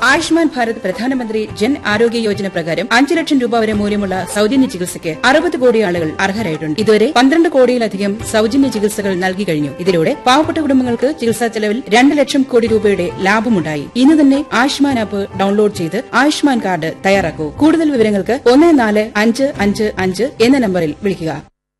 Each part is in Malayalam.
ആയുഷ്മാൻ ഭാരത് പ്രധാനമന്ത്രി ജൻ ആരോഗ്യ യോജന പ്രകാരം അഞ്ച് ലക്ഷം രൂപ വരെ മൂല്യമുള്ള സൌജന്യ ചികിത്സയ്ക്ക് അറുപത് കോടി ആളുകൾ അർഹരായിട്ടുണ്ട് ഇതുവരെ പന്ത്രണ്ട് കോടിയിലധികം സൌജന്യ ചികിത്സകൾ നൽകി കഴിഞ്ഞു ഇതിലൂടെ പാവപ്പെട്ട കുടുംബങ്ങൾക്ക് ചികിത്സാ ചെലവിൽ രണ്ട് ലക്ഷം കോടി രൂപയുടെ ലാഭമുണ്ടായി ഇന്ന് തന്നെ ആയുഷ്മാൻ ആപ്പ് ഡൌൺലോഡ് ചെയ്ത് ആയുഷ്മാൻ കാർഡ് തയ്യാറാക്കൂ കൂടുതൽ വിവരങ്ങൾക്ക് ഒന്ന് നാല് അഞ്ച് അഞ്ച് അഞ്ച് എന്ന നമ്പറിൽ വിളിക്കുക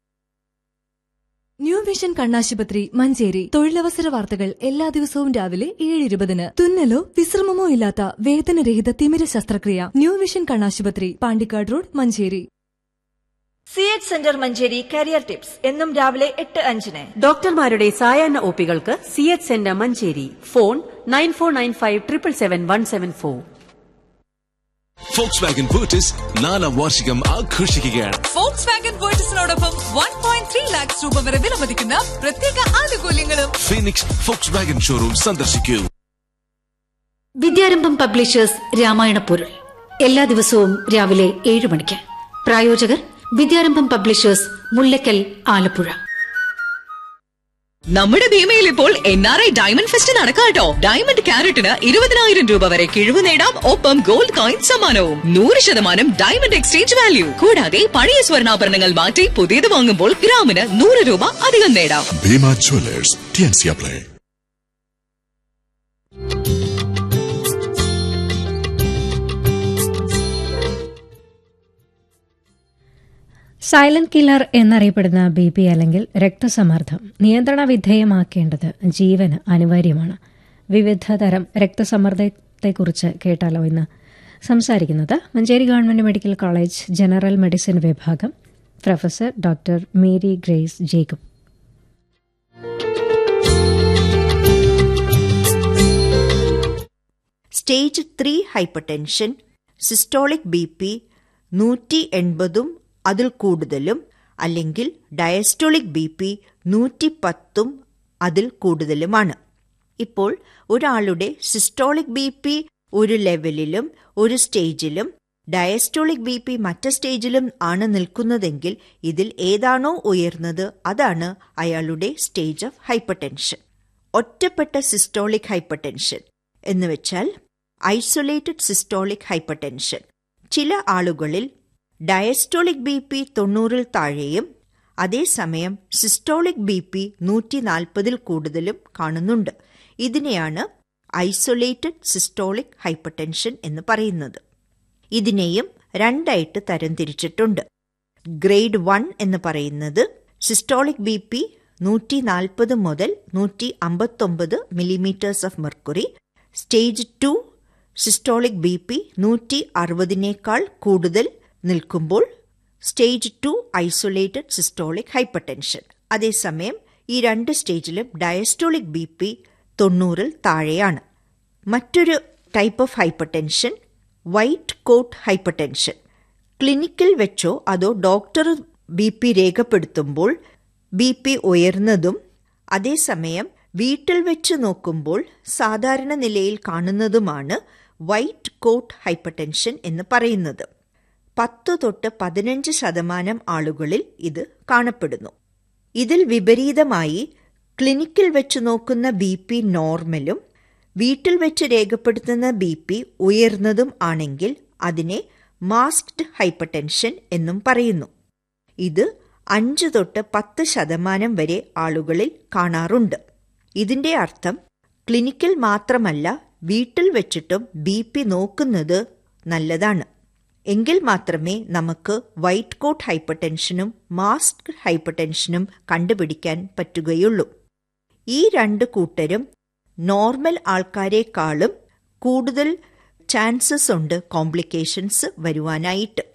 ന്യൂ വിഷൻ കണ്ണാശുപത്രി മഞ്ചേരി തൊഴിലവസര വാർത്തകൾ എല്ലാ ദിവസവും രാവിലെ ഏഴ് ഇരുപതിന് തുന്നലോ വിശ്രമമോ ഇല്ലാത്ത വേദനരഹിത തിമിര ശസ്ത്രക്രിയ ന്യൂ വിഷൻ കണ്ണാശുപത്രി Pandikkad road Manjeri C H centre Manjeri career tips എന്നും രാവിലെ എട്ട് അഞ്ചിന് ഡോക്ടർമാരുടെ സായാഹ്ന ഒപികൾക്ക് C H centre Manjeri phone nine four nine five triple seven one seven four Volkswagen ബൂട്ടിസ് നാലാം വാർഷികം ആഘോഷിക്കുകയാണ് ഫോക്സ് വാഗൻ പേർച്ചസിനോടൊപ്പം വൺ പോയിന്റ് ത്രീ ലാക്സ് രൂപ വരെ വിലമതിക്കുന്ന പ്രത്യേക ആനുകൂല്യങ്ങളും ഫീനിക്സ് ഫോക്സ് വാഗൻ ഷോറൂം സന്ദർശിക്കൂ വിദ്യാരംഭം പബ്ലിഷേഴ്സ് രാമായണ പൊരുൾ എല്ലാ ദിവസവും രാവിലെ ഏഴ് മണിക്ക് പ്രായോജകർ വിദ്യാരംഭം പബ്ലിഷേഴ്സ് മുല്ലക്കൽ ആലപ്പുഴ നമ്മുടെ ഭീമയിൽ ഇപ്പോൾ N R I diamond fest നടക്കാട്ടോ ഡയമണ്ട് ക്യാരറ്റിന് ഇരുപതിനായിരം രൂപ വരെ കിഴിവ് നേടാം ഒപ്പം ഗോൾഡ് കോയിൻ സമ്മാനവും നൂറ് ശതമാനം ഡയമണ്ട് എക്സ്ചേഞ്ച് വാല്യൂ കൂടാതെ പഴയ സ്വർണ്ണാഭരണങ്ങൾ മാറ്റി പുതിയത് വാങ്ങുമ്പോൾ ഗ്രാമിന് നൂറ് രൂപ അധികം നേടാം ഭീമ ജ്വല്ലേഴ്സ് ടിയൻസിയ പ്ലേ സൈലന്റ് കില്ലർ എന്നറിയപ്പെടുന്ന ബി പി അല്ലെങ്കിൽ രക്തസമ്മർദ്ദം നിയന്ത്രണ വിധേയമാക്കേണ്ടത് ജീവന് അനിവാര്യമാണ് വിവിധ തരം രക്തസമ്മർദ്ദത്തെക്കുറിച്ച് കേട്ടാലോ ഇന്ന് സംസാരിക്കുന്നത് Manjeri government medical college general medicine വിഭാഗം professor doctor Mary Grace Jacob stage three hypertension systolic B P നൂറ്റി എൺപതും അതിൽ കൂടുതലും അല്ലെങ്കിൽ ഡയസ്റ്റോളിക് ബി പി നൂറ്റി പത്തും അതിൽ കൂടുതലുമാണ് ഇപ്പോൾ ഒരാളുടെ സിസ്റ്റോളിക് ബി പി ഒരു ലെവലിലും ഒരു സ്റ്റേജിലും ഡയസ്റ്റോളിക് ബി പി മറ്റ് സ്റ്റേജിലും ആണ് നിൽക്കുന്നതെങ്കിൽ ഇതിൽ ഏതാണോ ഉയർന്നത് അതാണ് അയാളുടെ സ്റ്റേജ് ഓഫ് ഹൈപ്പർടെൻഷൻ ഒറ്റപ്പെട്ട സിസ്റ്റോളിക് ഹൈപ്പർടെൻഷൻ എന്ന് വെച്ചാൽ ഐസൊലേറ്റഡ് സിസ്റ്റോളിക് ഹൈപ്പർടെൻഷൻ ചില ആളുകളിൽ ഡയസ്റ്റോളിക് ബി പി തൊണ്ണൂറിൽ താഴെയും അതേസമയം സിസ്റ്റോളിക് ബി പി നൂറ്റി നാൽപ്പതിൽ കൂടുതലും കാണുന്നുണ്ട് ഇതിനെയാണ് ഐസൊലേറ്റഡ് സിസ്റ്റോളിക് ഹൈപ്പർടെൻഷൻ എന്ന് പറയുന്നത് ഇതിനെയും രണ്ടായിട്ട് തരംതിരിച്ചിട്ടുണ്ട് ഗ്രേഡ് വൺ എന്ന് പറയുന്നത് സിസ്റ്റോളിക് ബി പി നൂറ്റി നാൽപ്പത് മുതൽ നൂറ്റി അമ്പത്തൊമ്പത് millimetres of mercury stage two systolic B P നൂറ്റി അറുപതിനേക്കാൾ കൂടുതൽ നിൽക്കുമ്പോൾ stage two isolated systolic hypertension അതേസമയം ഈ രണ്ട് സ്റ്റേജിലും ഡയസ്റ്റോളിക് ബി പി തൊണ്ണൂറിൽ താഴെയാണ് മറ്റൊരു type of hypertension white coat hypertension ക്ലിനിക്കിൽ വെച്ചോ അതോ ഡോക്ടർ ബി പി രേഖപ്പെടുത്തുമ്പോൾ ബി പി ഉയർന്നതും അതേസമയം വീട്ടിൽ വെച്ച് നോക്കുമ്പോൾ സാധാരണ നിലയിൽ കാണുന്നതുമാണ് വൈറ്റ് കോട്ട് ഹൈപ്പർടെൻഷൻ എന്ന് പറയുന്നത് പത്ത് തൊട്ട് പതിനഞ്ച് ശതമാനം ആളുകളിൽ ഇത് കാണപ്പെടുന്നു ഇതിൽ വിപരീതമായി ക്ലിനിക്കിൽ വെച്ച് നോക്കുന്ന ബി പി നോർമലും വീട്ടിൽ വെച്ച് രേഖപ്പെടുത്തുന്ന ബി പി ഉയർന്നതും ആണെങ്കിൽ അതിനെ മാസ്ക്ഡ് ഹൈപ്പർടെൻഷൻ എന്നും പറയുന്നു ഇത് അഞ്ച് തൊട്ട് പത്ത് ശതമാനം വരെ ആളുകളിൽ കാണാറുണ്ട് ഇതിന്റെ അർത്ഥം ക്ലിനിക്കിൽ മാത്രമല്ല വീട്ടിൽ വെച്ചിട്ടും ബി പി നോക്കുന്നത് നല്ലതാണ് എങ്കിൽ മാത്രമേ നമുക്ക് വൈറ്റ് കോട്ട് ഹൈപ്പർടെൻഷനും മാസ്ക് ഹൈപ്പർടെൻഷനും കണ്ടുപിടിക്കാൻ പറ്റുകയുള്ളൂ ഈ രണ്ട് കൂട്ടരും നോർമൽ ആൾക്കാരെക്കാളും കൂടുതൽ ചാൻസസ് ഉണ്ട് കോംപ്ലിക്കേഷൻസ് വരുവാനായിട്ട്